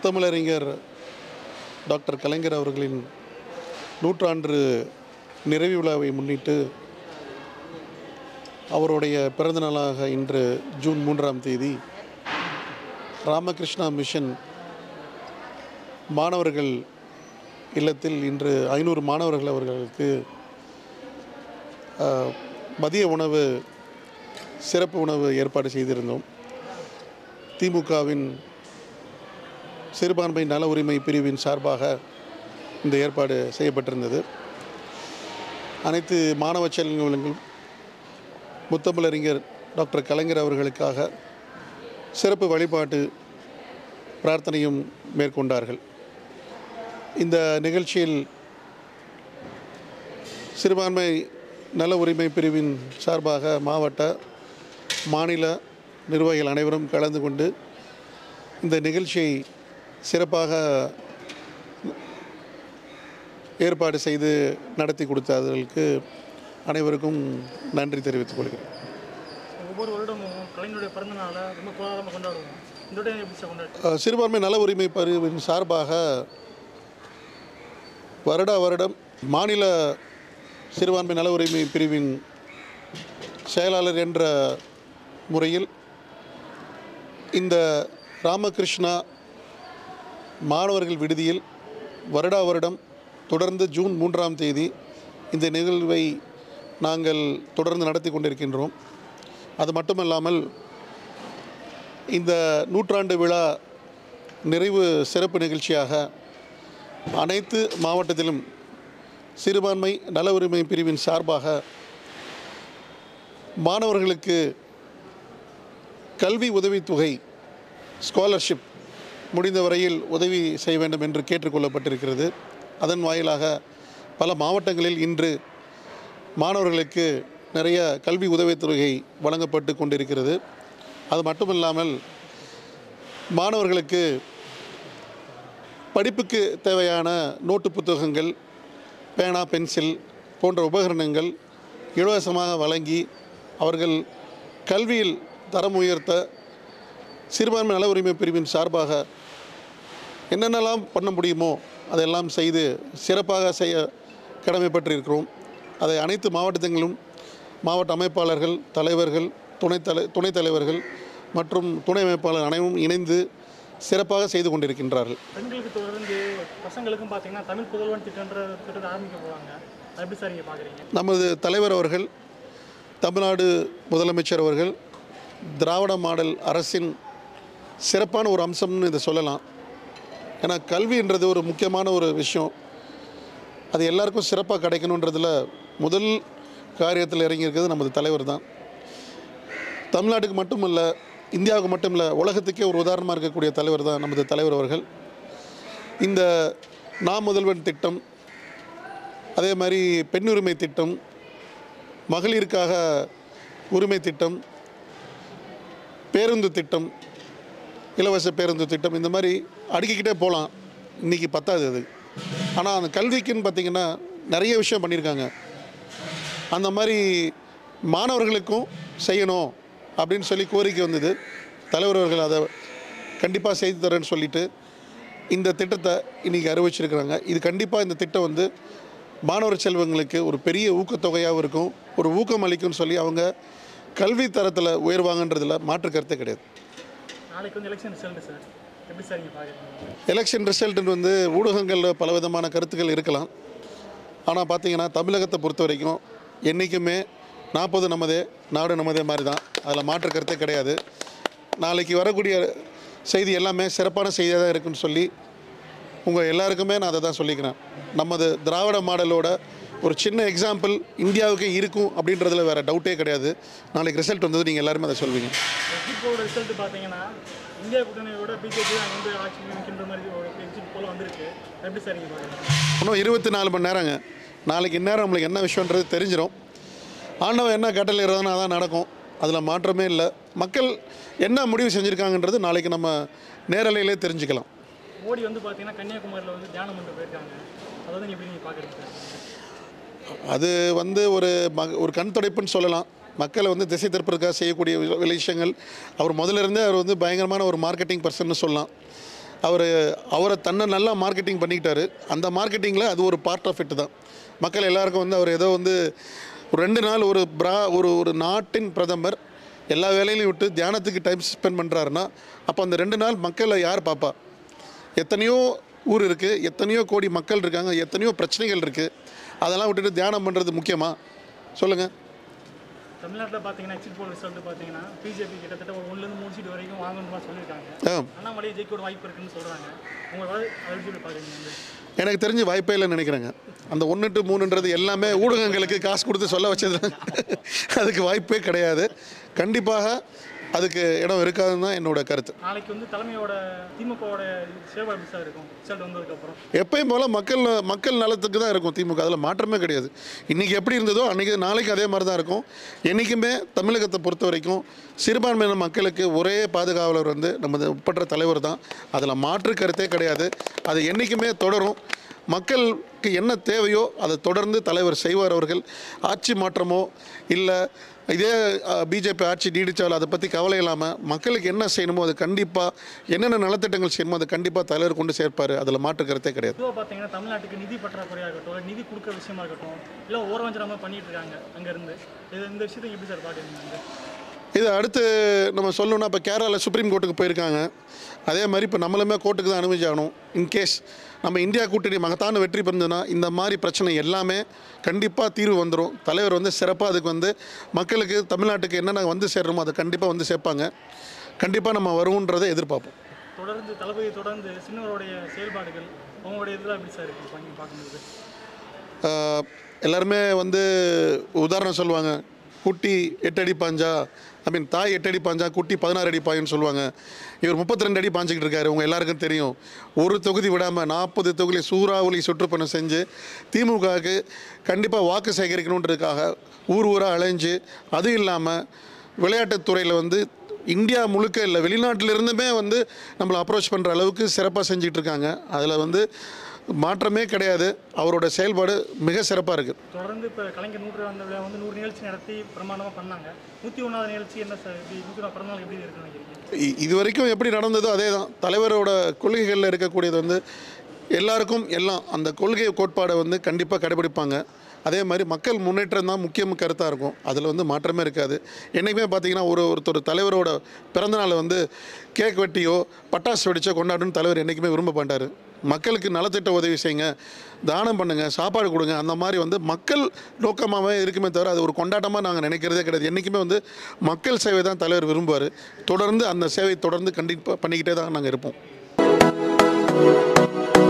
முத்தமிழறிஞர் டாக்டர் கலைஞர் அவர்களின் நூற்றாண்டு நிறைவு விழாவை முன்னிட்டு அவருடைய பிறந்த நாளாக இன்று ஜூன் மூன்றாம் தேதி ராமகிருஷ்ணா மிஷன் மாணவர்கள் இல்லத்தில் இன்று ஐநூறு மாணவர்கள் அவர்களுக்கு ஆஹ், மதிய உணவு சிறப்பு உணவு ஏற்பாடு செய்திருந்தோம் திமுகவின் சிறுபான்மை நல உரிமை பிரிவின் சார்பாக இந்த ஏற்பாடு செய்யப்பட்டிருந்தது அனைத்து மாணவ செல்வங்களும் முத்தமிழறிஞர் டாக்டர் கலைஞர் அவர்களுக்காக சிறப்பு வழிபாட்டு பிரார்த்தனையும் மேற்கொண்டார்கள் இந்த நிகழ்ச்சியில் சிறுபான்மை நல உரிமை பிரிவின் சார்பாக மாவட்ட மாநில நிர்வாகிகள் அனைவரும் கலந்து கொண்டு இந்த நிகழ்ச்சியை சிறப்பாக ஏற்பாடு செய்து நடத்தி கொடுத்தவர்களுக்கு அனைவருக்கும் நன்றி தெரிவித்துக் கொள்கிறேன் ஒவ்வொரு வருடமும் கலைஞருடைய பிறந்த நாளை ரொம்ப கோலாகலமாக கொண்டாடுவோம் இந்த வருடம் எப்படி சார் கொண்டாடு அஹ், சிறுபான்மை நல உரிமை பிரிவின் சார்பாக வருடா வருடம் மாநில சிறுபான்மை நல உரிமை பிரிவின் செயலாளர் என்ற முறையில் இந்த ராமகிருஷ்ணா மாணவர்கள் விடுதியில் வருடா வருடம் தொடர்ந்து ஜூன் மூன்றாம் தேதி இந்த நிகழ்வை நாங்கள் தொடர்ந்து நடத்தி கொண்டிருக்கின்றோம் அது மட்டுமல்லாமல் இந்த நூற்றாண்டு விழா நிறைவு சிறப்பு நிகழ்ச்சியாக அனைத்து மாவட்டத்திலும் சிறுபான்மை நல உரிமை பிரிவின் சார்பாக மாணவர்களுக்கு கல்வி உதவித்தொகை ஸ்காலர்ஷிப் முடிந்த வரையில் உதவி செய்ய வேண்டும் என்று கேட்டுக்கொள்ளப்பட்டிருக்கிறது அதன் வாயிலாக பல மாவட்டங்களில் இன்று மாணவர்களுக்கு நிறைய கல்வி உதவித்தொகை வழங்கப்பட்டு கொண்டிருக்கிறது அது மட்டுமில்லாமல் மாணவர்களுக்கு படிப்புக்கு தேவையான நோட்டு புத்தகங்கள் பேனா பென்சில் போன்ற உபகரணங்கள் இலவசமாக வழங்கி அவர்கள் கல்வியில் தரம் உயர்த்த சிறுபான்மை நல உரிமை பிரிவின் சார்பாக என்னென்னலாம் பண்ண முடியுமோ அதையெல்லாம் செய்து சிறப்பாக செய்ய கடமைப்பட்டிருக்கிறோம் அதை அனைத்து மாவட்டத்திலும் மாவட்ட அமைப்பாளர்கள் தலைவர்கள் துணைத் தலை துணைத் தலைவர்கள் மற்றும் துணை அமைப்பாளர் அனைவரும் இணைந்து சிறப்பாக செய்து கொண்டிருக்கின்றார்கள் பெண்களுக்கு தொடர்ந்து பசங்களுக்கும் பார்த்தீங்கன்னா தமிழ் புதல்வன் திட்டன்ற திட்டத்தை ஆரம்பிக்க போகிறாங்க அது எப்படி சார் நீங்கள் பார்க்குறீங்க நமது தலைவர் அவர்கள் தமிழ்நாடு முதலமைச்சர் அவர்கள் திராவிட மாடல் அரசின் சிறப்பான ஒரு அம்சம்னு இதை சொல்லலாம் ஏன்னா கல்வின்றது ஒரு முக்கியமான ஒரு விஷயம் அது எல்லாருக்கும் சிறப்பாக கிடைக்கணுன்றதுல முதல் காரியத்தில் இறங்கியிருக்கிறது நமது தலைவர் தான் தமிழ்நாட்டுக்கு மட்டுமல்ல இந்தியாவுக்கு மட்டும் இல்லை உலகத்துக்கே ஒரு உதாரணமாக இருக்கக்கூடிய தலைவர் தான் நமது தலைவர் அவர்கள் இந்த நாம் முதல்வன் திட்டம் அதே மாதிரி பெண் உரிமை திட்டம் மகளிருக்காக உரிமை திட்டம் பேருந்து திட்டம் இலவச பேருந்து திட்டம் இந்த மாதிரி அடுக்கிக்கிட்டே போகலாம் இன்றைக்கி பத்தாது அது ஆனால் அந்த கல்விக்குன்னு பார்த்திங்கன்னா நிறைய விஷயம் பண்ணியிருக்காங்க அந்த மாதிரி மாணவர்களுக்கும் செய்யணும் அப்படின்னு சொல்லி கோரிக்கை வந்தது தலைவர் அவர்கள் அதை கண்டிப்பாக செய்து தரேன்னு சொல்லிட்டு இந்த திட்டத்தை இன்றைக்கி அறிவிச்சிருக்கிறாங்க இது கண்டிப்பாக இந்த திட்டம் வந்து மாணவர் செல்வங்களுக்கு ஒரு பெரிய ஊக்கத்தொகையாகவும் இருக்கும் ஒரு ஊக்கம் அளிக்கும்னு சொல்லி அவங்க கல்வி தரத்தில் உயர்வாங்கன்றதுல மாற்று கருத்தே கிடையாது நாளைக்கு வந்து எலெக்ஷன் ரிசல்ட் சார் எப்படி சார் நீங்கள் பார்க்குறீங்க எலெக்ஷன் ரிசல்ட் வந்து ஊடகங்களில் பலவிதமான கருத்துக்கள் இருக்கலாம் ஆனால் பார்த்தீங்கன்னா தமிழகத்தை பொறுத்த வரைக்கும் என்றைக்குமே நாற்பது நமதே நாடு நமதே மாதிரி தான் அதில் மாற்று கருத்தே கிடையாது நாளைக்கு வரக்கூடிய செய்தி எல்லாமே சிறப்பான செய்தியாக தான் இருக்குன்னு சொல்லி உங்கள் எல்லாருக்குமே நான் அதை தான் சொல்லிக்கிறேன் நமது திராவிட மாடலோட ஒரு சின்ன எக்ஸாம்பிள் இந்தியாவுக்கு இருக்கும் அப்படின்றதுல வேறு டவுட்டே கிடையாது நாளைக்கு ரிசல்ட் வந்தது நீங்கள் எல்லாருமே அதை சொல்வீங்க எக்ஸிட் போலோட ரிசல்ட் பார்த்தீங்கன்னா இந்தியா கூட்டணியோட பிஜேபி அங்கே வந்து ஆட்சி நிற்கின்ற மாதிரி ஒரு எக்ஸிட் போல வந்திருக்கு அது எப்படி சார் நீங்கள் பார்க்குறீங்க இன்னும் இருபத்தி நாலு மணி நேரங்க நாளைக்கு இந்நேரம் நம்மளுக்கு என்ன விஷயன்றது தெரிஞ்சிடும் ஆண்டவன் என்ன கட்டளை இருந்தாலும் அதான் நடக்கும் அதில் மாற்றமே இல்லை மக்கள் என்ன முடிவு செஞ்சுருக்காங்கன்றது நாளைக்கு நம்ம நேரலையிலே தெரிஞ்சுக்கலாம் மோடி வந்து பார்த்தீங்கன்னா கன்னியாகுமரியில் வந்து தியானம் பண்ண போயிருக்காங்க அதை வந்து எப்படி நீங்கள் பார்க்குறீங்க சார் அது வந்து ஒரு ம ஒரு கண் துடைப்புன்னு சொல்லலாம் மக்களை வந்து திசை திருப்பதற்காக செய்யக்கூடிய வி- விஷயங்கள் அவர் முதல்ல இருந்தே அவர் வந்து பயங்கரமான ஒரு மார்க்கெட்டிங் பர்சன்னு சொல்லலாம் அவர் அவரை தன்னை நல்லா மார்க்கெட்டிங் பண்ணிக்கிட்டாரு அந்த மார்க்கெட்டிங்கில் அது ஒரு பார்ட் ஆஃப் இட் தான் மக்கள் எல்லாருக்கும் வந்து அவர் ஏதோ வந்து ஒரு ரெண்டு நாள் ஒரு பிரா ஒரு ஒரு நாட்டின் பிரதமர் எல்லா வேலையிலையும் விட்டு தியானத்துக்கு டைம் ஸ்பெண்ட் பண்ணுறாருன்னா அப்போ அந்த ரெண்டு நாள் மக்களை யார் பார்ப்பா எத்தனையோ ஊர் இருக்குது எத்தனையோ கோடி மக்கள் இருக்காங்க எத்தனையோ பிரச்சனைகள் இருக்குது அதெல்லாம் விட்டுட்டு தியானம் பண்ணுறது முக்கியமா சொல்லுங்கள் தமிழ்நாட்டில் பார்த்தீங்கன்னா எக்ஸிட் போல் ரிசல்ட் பார்த்தீங்கன்னா பிஜேபி கிட்டத்தட்ட ஒரு ஒன்றுலேருந்து மூணு சீட் வரைக்கும் வாங்கணும்னு மாதிரி சொல்லியிருக்காங்க ஆ அண்ணாமலை ஜெயிக்க ஒரு வாய்ப்பு இருக்குன்னு சொல்கிறாங்க உங்களோட அதை எப்படி பார்க்குறீங்க வந்து எனக்கு தெரிஞ்சு வாய்ப்பே இல்லைன்னு நினைக்கிறேங்க அந்த ஒன்று டு மூணுன்றது எல்லாமே ஊடகங்களுக்கு காசு கொடுத்து சொல்ல வச்சது அதுக்கு வாய்ப்பே கிடையாது கண்டிப்பாக அதுக்கு இடம் இருக்காதுன்னு தான் என்னோட கருத்து நாளைக்கு வந்து தலைமையோட திமுகவோட சேவை எப்படி சார் இருக்கும் ரிசல்ட் வந்ததுக்கப்புறம் எப்பயும் போல் மக்கள் மக்கள் நலத்துக்கு தான் இருக்கும் திமுக அதில் மாற்றமே கிடையாது இன்றைக்கி எப்படி இருந்ததோ அன்றைக்கி நாளைக்கு அதே மாதிரி தான் இருக்கும் என்றைக்குமே தமிழகத்தை பொறுத்த வரைக்கும் சிறுபான்மையின மக்களுக்கு ஒரே பாதுகாவலர் வந்து நமது உட்பட்ட தலைவர் தான் அதில் மாற்று கருத்தே கிடையாது அது என்றைக்குமே தொடரும் மக்களுக்கு என்ன தேவையோ அதை தொடர்ந்து தலைவர் செய்வார் அவர்கள் ஆட்சி மாற்றமோ இல்லை இதே பிஜேபி ஆட்சி நீடித்தாலும் அதை பற்றி கவலை இல்லாமல் மக்களுக்கு என்ன செய்யணுமோ அது கண்டிப்பாக என்னென்ன நலத்திட்டங்கள் செய்யணுமோ அதை கண்டிப்பாக தலைவர் கொண்டு சேர்ப்பார் அதில் மாற்று கருத்தே கிடையாது பொதுவாக பார்த்தீங்கன்னா தமிழ்நாட்டுக்கு நிதி பற்றாக்குறையாக இருக்கட்டும் இல்லை நிதி கொடுக்குற விஷயமா இருக்கட்டும் இல்லை ஓரவஞ்சனமாக பண்ணிட்டு இருக்காங்க அங்கேருந்து இது இந்த விஷயத்தை எப்படி சார் பார்க்குறீங்க வந்து இது அடுத்து நம்ம சொல்லணும்னா இப்போ கேரளாவில் சுப்ரீம் கோர்ட்டுக்கு போயிருக்காங்க அதே மாதிரி இப்போ நம்மளுமே கோர்ட்டுக்கு தான் அனுமதிச்சாகணும் இன்கேஸ் நம்ம இந்தியா கூட்டணி மகத்தான வெற்றி பெறுந்ததுன்னா இந்த மாதிரி பிரச்சனை எல்லாமே கண்டிப்பாக தீர்வு வந்துடும் தலைவர் வந்து சிறப்பாக அதுக்கு வந்து மக்களுக்கு தமிழ்நாட்டுக்கு என்னென்ன வந்து சேரணுமோ அதை கண்டிப்பாக வந்து சேர்ப்பாங்க கண்டிப்பாக நம்ம வருவோன்றதை எதிர்பார்ப்போம் தொடர்ந்து தளபதி தொடர்ந்து சின்னவருடைய செயல்பாடுகள் அவங்களுடைய இதெல்லாம் எப்படி சார் இருக்கு பண்ணி பார்க்கும்போது ஆஹ், எல்லாருமே வந்து உதாரணம் சொல்லுவாங்க குட்டி எட்டு அடி பாஞ்சா ஐ மீன் தாய் எட்டு அடி பாஞ்சா குட்டி பதினாறு அடி பாயுன்னு சொல்லுவாங்க இவர் முப்பத்தி ரெண்டு அடி பாஞ்சிக்கிட்டு இருக்காரு உங்கள் எல்லாருக்கும் தெரியும் ஒரு தொகுதி விடாமல் நாற்பது தொகுதி சூறாவளி சுற்றுப்பயணம் செஞ்சு திமுகவுக்கு கண்டிப்பாக வாக்கு சேகரிக்கணுன்றதுக்காக ஊர் ஊராக அலைஞ்சு அது இல்லாமல் விளையாட்டுத்துறையில் வந்து இந்தியா முழுக்க இல்லை வெளிநாட்டிலிருந்துமே வந்து நம்மளை அப்ரோச் பண்ணுற அளவுக்கு சிறப்பாக செஞ்சுட்டு இருக்காங்க அதில் வந்து மாற்றமே கிடையாது அவரோட செயல்பாடு மிக சிறப்பாக இருக்குது தொடர்ந்து இப்போ கலைஞர் நூற்றாண்டு விழா வந்து நூறு நிகழ்ச்சி நடத்தி பிரமாண்டமாக பண்ணாங்க நூற்றி ஒன்றாவது நிகழ்ச்சி என்ன சார் எப்படி நூற்றி ஒன்றாவது பிறந்தநாள் எப்படி இருக்குன்னு நினைக்கிறீங்க இ- இது வரைக்கும் எப்படி நடந்ததோ அதே தான் தலைவரோட கொள்கைகளில் இருக்கக்கூடியது வந்து எல்லாருக்கும் எல்லாம் அந்த கொள்கை கோட்பாடை வந்து கண்டிப்பாக கடைபிடிப்பாங்க அதே மாதிரி மக்கள் முன்னேற்றம் தான் முக்கிய கருத்தாக இருக்கும் அதில் வந்து மாற்றமே இருக்காது என்றைக்குமே பார்த்தீங்கன்னா ஒரு ஒருத்தர் தலைவரோட பிறந்தநாளை வந்து கேக் வெட்டியோ பட்டாசு வெடிச்சோ கொண்டாடணும்னு தலைவர் என்றைக்குமே விரும்ப மாட்டார் மக்களுக்கு நலத்திட்ட உதவி செய்யுங்க தானம் பண்ணுங்கள் சாப்பாடு கொடுங்க அந்த மாதிரி வந்து மக்கள் நோக்கமாகவே இருக்குமே தவிர அது ஒரு கொண்டாட்டமாக நாங்கள் நினைக்கிறதே கிடையாது என்றைக்குமே வந்து மக்கள் சேவை தான் தலைவர் விரும்புவார் தொடர்ந்து அந்த சேவை தொடர்ந்து கண்டிப்பாக பண்ணிக்கிட்டே தான் நாங்கள் இருப்போம்